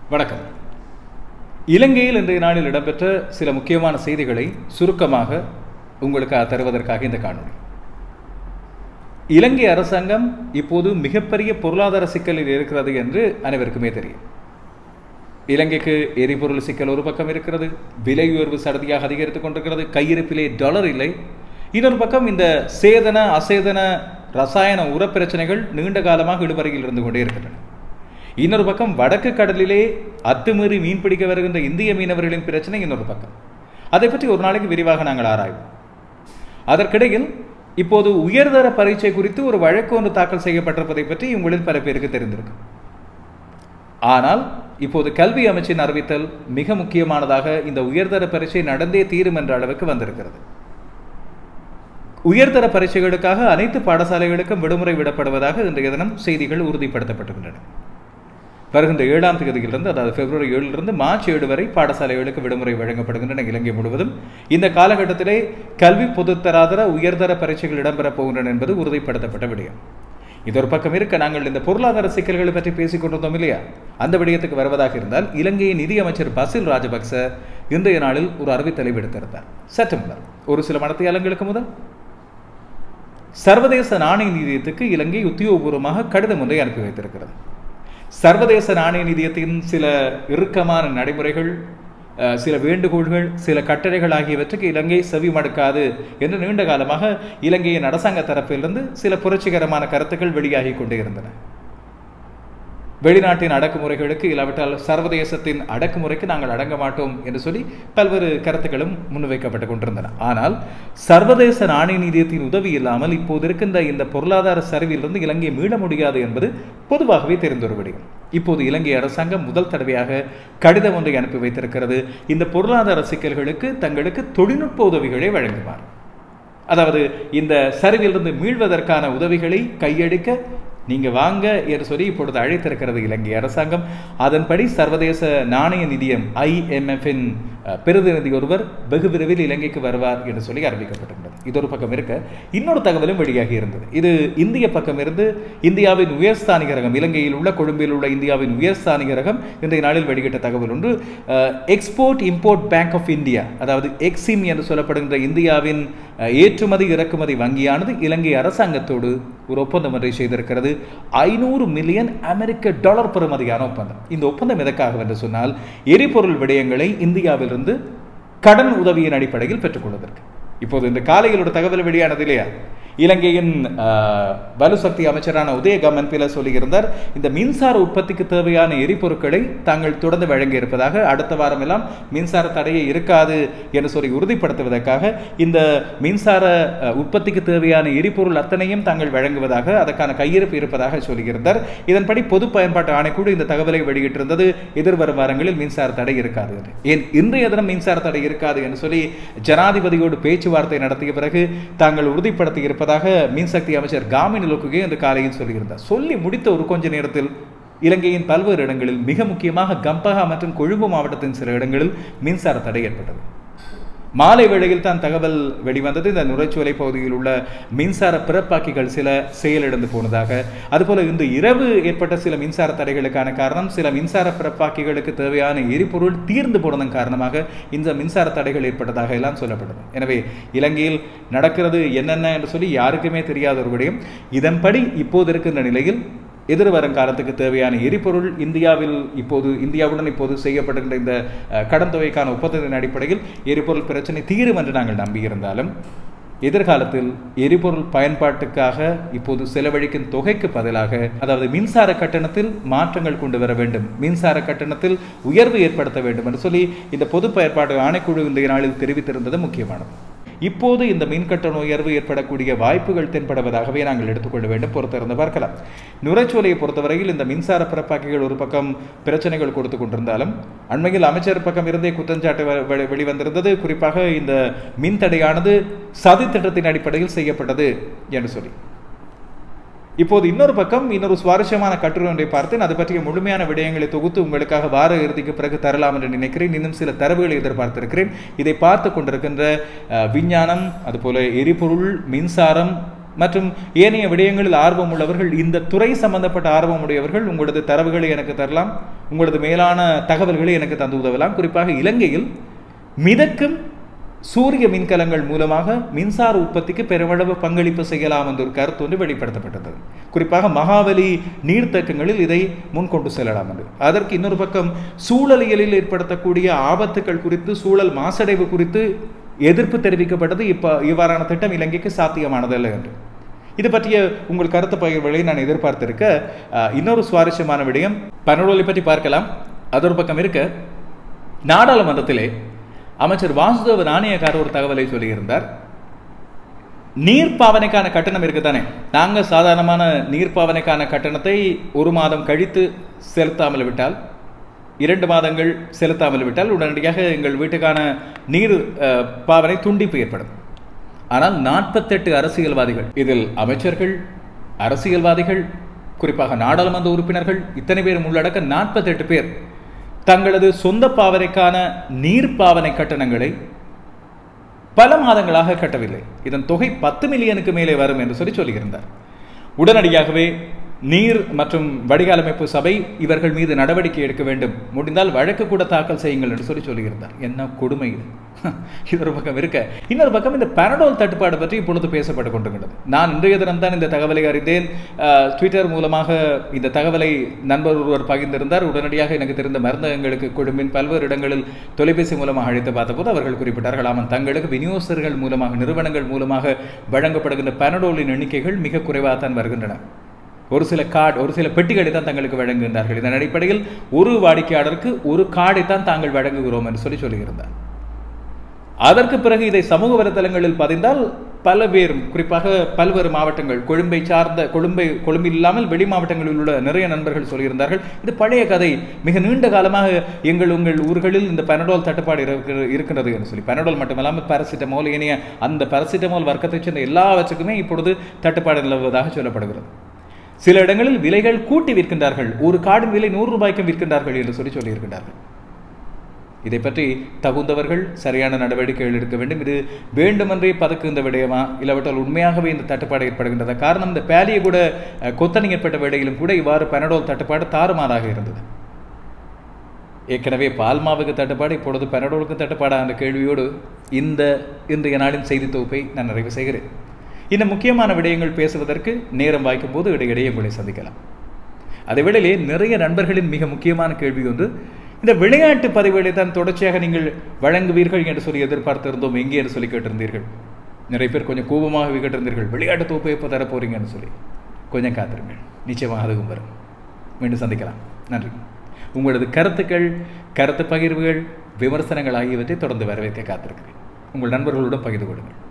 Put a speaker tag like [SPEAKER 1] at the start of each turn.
[SPEAKER 1] வணக்கம் இலங்கையில் இன்றைய நாளில் இடம்பெற்ற சில முக்கியமான செய்திகளை சுருக்கமாக உங்களுக்கு தருவதற்காக இந்த காணொளி இலங்கை அரசாங்கம் இப்போது மிகப்பெரிய பொருளாதார சிக்கலில் இருக்கிறது என்று அனைவருக்குமே தெரியும் இலங்கைக்கு எரிபொருள் சிக்கல் ஒரு பக்கம் இருக்கிறது விலை உயர்வு சடதியாக அதிகரித்துக் கொண்டிருக்கிறது கையிருப்பிலே டாலர் இல்லை இன்னொரு பக்கம் இந்த சேதன அசேதன ரசாயன உர பிரச்சனைகள் நீண்ட காலமாக இடுவரையில் இருந்து கொண்டே இருக்கின்றன இன்னொரு பக்கம் வடக்கு கடலிலே அத்துமீறி மீன் பிடிக்க வருகின்ற இந்திய மீனவர்களின் பிரச்சனை இன்னொரு பக்கம் அதை பற்றி ஒரு நாளைக்கு விரிவாக நாங்கள் ஆராய்வோம் அதற்கிடையில் இப்போது உயர்தர பரீட்சை குறித்து ஒரு வழக்கு ஒன்று தாக்கல் செய்யப்பட்டிருப்பதை பற்றி உங்களில் பல பேருக்கு தெரிந்திருக்கும் ஆனால் இப்போது கல்வி அமைச்சின் அறிவித்தல் மிக முக்கியமானதாக இந்த உயர்தர பரீட்சை நடந்தே தீரும் என்ற அளவுக்கு வந்திருக்கிறது உயர்தர பரீட்சைகளுக்காக அனைத்து பாடசாலைகளுக்கும் விடுமுறை விடப்படுவதாக இன்றைய தினம் செய்திகள் உறுதிப்படுத்தப்பட்டுகின்றன வருகின்ற ஏழாம் தேதியிலிருந்து அதாவது பிப்ரவரி ஏழிலிருந்து மார்ச் ஏழு வரை பாடசாலைகளுக்கு விடுமுறை வழங்கப்படுகின்றன இலங்கை முழுவதும் இந்த காலகட்டத்திலே கல்வி பொதுத்தராதர உயர்தர பரீட்சைகள் இடம்பெறப் போகின்றன என்பது உறுதிப்படுத்தப்பட்ட விடயம் இது ஒரு பக்கம் இருக்க நாங்கள் இந்த பொருளாதார சிக்கல்களை பற்றி பேசிக் கொண்டிருந்தோம் இல்லையா அந்த விடயத்துக்கு வருவதாக இருந்தால் இலங்கையின் நிதியமைச்சர் பசில் ராஜபக்ச இன்றைய நாளில் ஒரு அறிவித்தலை விடுத்திருந்தார் சற்று முதல் ஒரு சில மனத்தியாளங்களுக்கு முதல் சர்வதேச நாணய நிதியத்துக்கு இலங்கை உத்தியோகபூர்வமாக கடிதம் ஒன்றை அனுப்பி வைத்திருக்கிறது சர்வதேச நாணய நிதியத்தின் சில இறுக்கமான நடைமுறைகள் சில வேண்டுகோள்கள் சில கட்டளைகள் ஆகியவற்றுக்கு இலங்கை செவி மடுக்காது என்று நீண்ட காலமாக இலங்கையின் அரசாங்க தரப்பிலிருந்து சில புரட்சிகரமான கருத்துக்கள் வெளியாகி கொண்டே இருந்தன வெளிநாட்டின் அடக்குமுறைகளுக்கு இல்லாவிட்டால் சர்வதேசத்தின் அடக்குமுறைக்கு நாங்கள் அடங்க மாட்டோம் என்று சொல்லி பல்வேறு கருத்துக்களும் முன்வைக்கப்பட்டு கொண்டிருந்தன ஆனால் சர்வதேச நாணய நிதியத்தின் உதவி இல்லாமல் இப்போது இருக்கின்ற இந்த பொருளாதார சரிவிலிருந்து இலங்கை மீள முடியாது என்பது பொதுவாகவே தெரிந்த ஒரு விடயம் இப்போது இலங்கை அரசாங்கம் முதல் தடவையாக கடிதம் ஒன்றை அனுப்பி வைத்திருக்கிறது இந்த பொருளாதார சிக்கல்களுக்கு தங்களுக்கு தொழில்நுட்ப உதவிகளை வழங்குமாறு அதாவது இந்த சரிவிலிருந்து மீள்வதற்கான உதவிகளை கையெடுக்க நீங்க வாங்க என்று சொல்லி இப்பொழுது அழைத்திருக்கிறது இலங்கை அரசாங்கம் அதன்படி சர்வதேச நாணய நிதியம் ஐஎம்எஃபின் பிரதிநிதி ஒருவர் வெகு விரைவில் இலங்கைக்கு வருவார் என்று சொல்லி அறிவிக்கப்பட்டிருந்தது இது ஒரு பக்கம் இருக்க இன்னொரு தகவலும் வெளியாகி இருந்தது இது இந்திய பக்கம் இருந்து இந்தியாவின் உயர்ஸ்தானிகரகம் இலங்கையில் உள்ள கொழும்பில் உள்ள இந்தியாவின் உயர்ஸ்தானிகரகம் இன்றைய நாளில் வெளியிட்ட தகவல் ஒன்று export import bank of India அதாவது எக்ஸிம் என்று சொல்லப்படுகின்ற இந்தியாவின் ஏற்றுமதி இறக்குமதி வங்கியானது இலங்கை அரசாங்கத்தோடு ஒரு ஒப்பந்தம் ஒன்றை செய்திருக்கிறது ஐநூறு மில்லியன் அமெரிக்க டாலர் பெறுமதியான ஒப்பந்தம் இந்த ஒப்பந்தம் எதற்காக என்று சொன்னால் எரிபொருள் விடயங்களை இந்தியாவிலிருந்து கடன் உதவியின் அடிப்படையில் பெற்றுக்கொள்வதற்கு இப்போது இந்த காலையில் ஒரு தகவல் வெளியானது இல்லையா இலங்கையின் வலுசக்தி அமைச்சரான உதயகம் என்பில சொல்லியிருந்தார் இந்த மின்சார உற்பத்திக்கு தேவையான எரிபொருட்களை தாங்கள் தொடர்ந்து வழங்கி இருப்பதாக அடுத்த வாரம் எல்லாம் மின்சார தடையே இருக்காது என்று சொல்லி உறுதிப்படுத்துவதற்காக இந்த மின்சார உற்பத்திக்கு தேவையான எரிபொருள் அத்தனையும் தாங்கள் வழங்குவதாக அதற்கான கையிருப்பு இருப்பதாக சொல்லியிருந்தார் இதன்படி பொது பயன்பாட்டு ஆணைக்குழு இந்த தகவலை வெளியிட்டிருந்தது எதிர்வரும் வாரங்களில் மின்சார தடை இருக்காது என்று ஏன் இன்றைய தினம் மின்சார தடை இருக்காது என்று சொல்லி ஜனாதிபதியோடு பேச்சுவார்த்தை நடத்திய பிறகு தாங்கள் உறுதிப்படுத்தி இருப்பதாக மின்சக்தி அமைச்சர் காமினி லோக்குகே இந்த காலையில் சொல்லியிருந்தார் சொல்லி முடித்த ஒரு கொஞ்ச நேரத்தில் இலங்கையின் பல்வேறு இடங்களில் மிக முக்கியமாக கம்பஹா மற்றும் கொழும்பு மாவட்டத்தின் சில இடங்களில் மின்சார தடை ஏற்பட்டது மாலை வேளையில் தான் தகவல் வெளிவந்தது இந்த நுரைச்சோலை பகுதியில் உள்ள மின்சார பிறப்பாக்கிகள் சில செயலிழந்து போனதாக அதுபோல இன்று இரவு ஏற்பட்ட சில மின்சார தடைகளுக்கான காரணம் சில மின்சார பிறப்பாக்கிகளுக்கு தேவையான எரிபொருள் தீர்ந்து போனதன் காரணமாக இந்த மின்சார தடைகள் ஏற்பட்டதாக எல்லாம் சொல்லப்பட்டது எனவே இலங்கையில் நடக்கிறது என்னென்ன என்று சொல்லி யாருக்குமே தெரியாத ஒரு விடயம் இதன்படி இப்போது இருக்கின்ற நிலையில் எதிர்வரும் காலத்துக்கு தேவையான எரிபொருள் இந்தியாவில் இப்போது இந்தியாவுடன் இப்போது செய்யப்படுகின்ற இந்த கடன் தொகைக்கான ஒப்பந்தத்தின் அடிப்படையில் எரிபொருள் பிரச்சனை தீரும் என்று நாங்கள் நம்பியிருந்தாலும் எதிர்காலத்தில் எரிபொருள் பயன்பாட்டுக்காக இப்போது செலவழிக்கும் தொகைக்கு பதிலாக அதாவது மின்சார கட்டணத்தில் மாற்றங்கள் கொண்டு வர வேண்டும் மின்சார கட்டணத்தில் உயர்வு ஏற்படுத்த வேண்டும் என்று சொல்லி இந்த பொது பயன்பாட்டு ஆணைக்குழு இந்த நாளில் தெரிவித்திருந்தது முக்கியமானது இப்போது இந்த மின்கட்டண உயர்வு ஏற்படக்கூடிய வாய்ப்புகள் தென்படுவதாகவே நாங்கள் எடுத்துக்கொள்ள வேண்டும் பொறுத்திருந்து பார்க்கலாம் நுரைச்சோலையை பொறுத்தவரையில் இந்த மின்சார பிறப்பாக்கிகள் ஒரு பக்கம் பிரச்சனைகள் கொடுத்து கொண்டிருந்தாலும் அண்மையில் அமைச்சர் பக்கம் இருந்தே குற்றச்சாட்டு வெளிவந்திருந்தது குறிப்பாக இந்த மின் தடையானது சதி திட்டத்தின் அடிப்படையில் செய்யப்பட்டது என்று சொல்லி இப்போது இன்னொரு பக்கம் இன்னொரு சுவாரஸ்யமான கட்டுரை ஒன்றை பார்த்தேன் அது பற்றிய முழுமையான விடயங்களை தொகுத்து உங்களுக்காக வார இறுதிக்கு பிறகு தரலாம் என்று நினைக்கிறேன் இன்னும் சில தரவுகளை எதிர்பார்த்திருக்கிறேன் இதை பார்த்து கொண்டிருக்கின்ற அஹ், விஞ்ஞானம் அதுபோல எரிபொருள் மின்சாரம் மற்றும் ஏனைய விடயங்களில் ஆர்வம் உள்ளவர்கள் இந்த துறை சம்பந்தப்பட்ட ஆர்வம் உடையவர்கள் உங்களது தரவுகளை எனக்கு தரலாம் உங்களது மேலான தகவல்களை எனக்கு தந்து உதவலாம் குறிப்பாக இலங்கையில் மிதக்கும் சூரிய மின்கலங்கள் மூலமாக மின்சார உற்பத்திக்கு பெருமளவு பங்களிப்பு செய்யலாம் என்ற ஒரு கருத்து ஒன்று வெளிப்படுத்தப்பட்டது குறிப்பாக மகாவலி நீர்த்தேக்கங்களில் இதை முன்கொண்டு செல்லலாம் என்று அதற்கு இன்னொரு பக்கம் சூழலியலில் ஏற்படுத்தக்கூடிய ஆபத்துக்கள் குறித்து சூழல் மாசடைவு குறித்து எதிர்ப்பு தெரிவிக்கப்பட்டது இப்போ இவ்வாறான திட்டம் இலங்கைக்கு சாத்தியமானதல்ல என்று இது பற்றிய உங்கள் கருத்து பகிர்வுகளை நான் எதிர்பார்த்திருக்க அஹ், இன்னொரு சுவாரஸ்யமான விடயம் பனடோலை பற்றி பார்க்கலாம் அது ஒரு பக்கம் இருக்க நாடாளுமன்றத்திலே அமைச்சர் வாசுதேவ நாணயக்காரர் ஒரு தகவலை சொல்லியிருந்தார் நீர் பாவனைக்கான கட்டணம் இருக்குதானே நாங்க சாதாரணமான நீர் பாவனைக்கான கட்டணத்தை ஒரு மாதம் கழித்து செலுத்தாமல் விட்டால் இரண்டு மாதங்கள் செலுத்தாமல் விட்டால் உடனடியாக எங்கள் வீட்டுக்கான நீர் அஹ், பாவனை துண்டிப்பு ஏற்படும் ஆனால் நாற்பத்தெட்டு அரசியல்வாதிகள் இதில் அமைச்சர்கள் அரசியல்வாதிகள் குறிப்பாக நாடாளுமன்ற உறுப்பினர்கள் இத்தனை பேரும் உள்ளடக்க நாற்பத்தெட்டு பேர் தங்களது சொந்த பாவனைக்கான நீர் பாவனை கட்டணங்களை பல மாதங்களாக கட்டவில்லை இதன் தொகை பத்து மில்லியனுக்கு மேலே வரும் என்று சொல்லி சொல்லியிருந்தார் உடனடியாகவே நீர் மற்றும் வடிகால் அமைப்பு சபை இவர்கள் மீது நடவடிக்கை எடுக்க வேண்டும் முடிந்தால் வழக்கு கூட தாக்கல் செய்யுங்கள் என்று சொல்லி சொல்லியிருந்தார் என்ன கொடுமை இது இது ஒரு பக்கம் இருக்க இன்னொரு பக்கம் இந்த பனடோல் தட்டுப்பாடு பற்றி இப்பொழுது பேசப்பட்டு கொண்டிருக்கிறது நான் இன்றைய தினம் தான் இந்த தகவலை அறிந்தேன் அஹ், ட்விட்டர் மூலமாக இந்த தகவலை நண்பர் ஒருவர் பகிர்ந்திருந்தார் உடனடியாக எனக்கு தெரிந்த மருந்தகங்களுக்கு குழுமின் பல்வேறு இடங்களில் தொலைபேசி மூலமாக அழைத்து பார்த்தபோது அவர்கள் குறிப்பிட்டார்கள் ஆமாம் தங்களுக்கு விநியோகஸ்தர்கள் மூலமாக நிறுவனங்கள் மூலமாக வழங்கப்படுகின்ற பனடோலின் எண்ணிக்கைகள் மிக குறைவாக தான் வருகின்றன ஒரு சில கார்டு ஒரு சில பெட்டிகளை தான் தங்களுக்கு வழங்குகின்றார்கள் இதன் அடிப்படையில் ஒரு வாடிக்கையாளருக்கு ஒரு கார்டை தான் தாங்கள் வழங்குகிறோம் என்று சொல்லி சொல்லியிருந்தார் அதற்கு பிறகு இதை சமூக வலைதளங்களில் பதிந்தால் பல பேர் குறிப்பாக பல்வேறு மாவட்டங்கள் கொழும்பை சார்ந்த கொழும்பை கொழும்பில் இல்லாமல் வெளி மாவட்டங்களில் உள்ள நிறைய நண்பர்கள் சொல்லியிருந்தார்கள் இது பழைய கதை மிக நீண்ட காலமாக எங்கள் உங்கள் ஊர்களில் இந்த பெனடோல் தட்டுப்பாடு இருக்கிற- இருக்கின்றது என்று சொல்லி பெனடோல் மட்டுமல்லாமல் பாராசிட்டமால் ஏனைய அந்த பாராசிட்டமால் வர்க்கத்தைச் சேர்ந்த எல்லாவற்றுக்குமே இப்பொழுது தட்டுப்பாடு நிலவுவதாக சொல்லப்படுகிறது சில இடங்களில் விலைகள் கூட்டி விற்கின்றார்கள் ஒரு கார்டின் விலை நூறு ரூபாய்க்கும் விற்கின்றார்கள் என்று சொல்லி சொல்லியிருக்கிறார்கள் இதை பற்றி தகுந்தவர்கள் சரியான நடவடிக்கைகள் எடுக்க வேண்டும் இது வேண்டுமென்றே பதக்குகின்ற விடயமா இல்லாவிட்டால் உண்மையாகவே இந்த தட்டுப்பாடு ஏற்படுகின்றதா காரணம் இந்த பேலியை கூட அஹ், கொத்தனை ஏற்பட்ட வேளையிலும் கூட இவ்வாறு பெனடோல் தட்டுப்பாடு தாறுமாறாக இருந்தது ஏற்கனவே பால்மாவுக்கு தட்டுப்பாடு இப்பொழுது பெனடோலுக்கு தட்டுப்பாடா என்ற கேள்வியோடு இந்த இன்றைய நாளின் செய்தி தொகுப்பை நான் நிறைவு செய்கிறேன் இந்த முக்கியமான விடயங்கள் பேசுவதற்கு நேரம் வாய்க்கும் போது இடையிடையே உங்களை சந்திக்கலாம் அதை விடலே நிறைய நண்பர்களின் மிக முக்கியமான கேள்வி ஒன்று இந்த விளையாட்டு பதிவுகளை தான் தொடர்ச்சியாக நீங்கள் வழங்குவீர்கள் என்று சொல்லி எதிர்பார்த்திருந்தோம் எங்கே என்று சொல்லி கேட்டிருந்தீர்கள் நிறைய பேர் கொஞ்சம் கோபமாக கேட்டிருந்தீர்கள் விளையாட்டு தொகுப்பை எப்போ தரப்போறீங்கன்னு சொல்லி கொஞ்சம் காத்திருங்கள் நிச்சயமாக அதுவும் வரும் மீண்டும் சந்திக்கலாம் நன்றி உங்களது கருத்துக்கள் கருத்து பகிர்வுகள் விமர்சனங்கள் ஆகியவற்றை தொடர்ந்து வரவேற்க காத்திருக்கிறேன் உங்கள் நண்பர்களுடன் பகிர்ந்து கொள்ளுங்கள்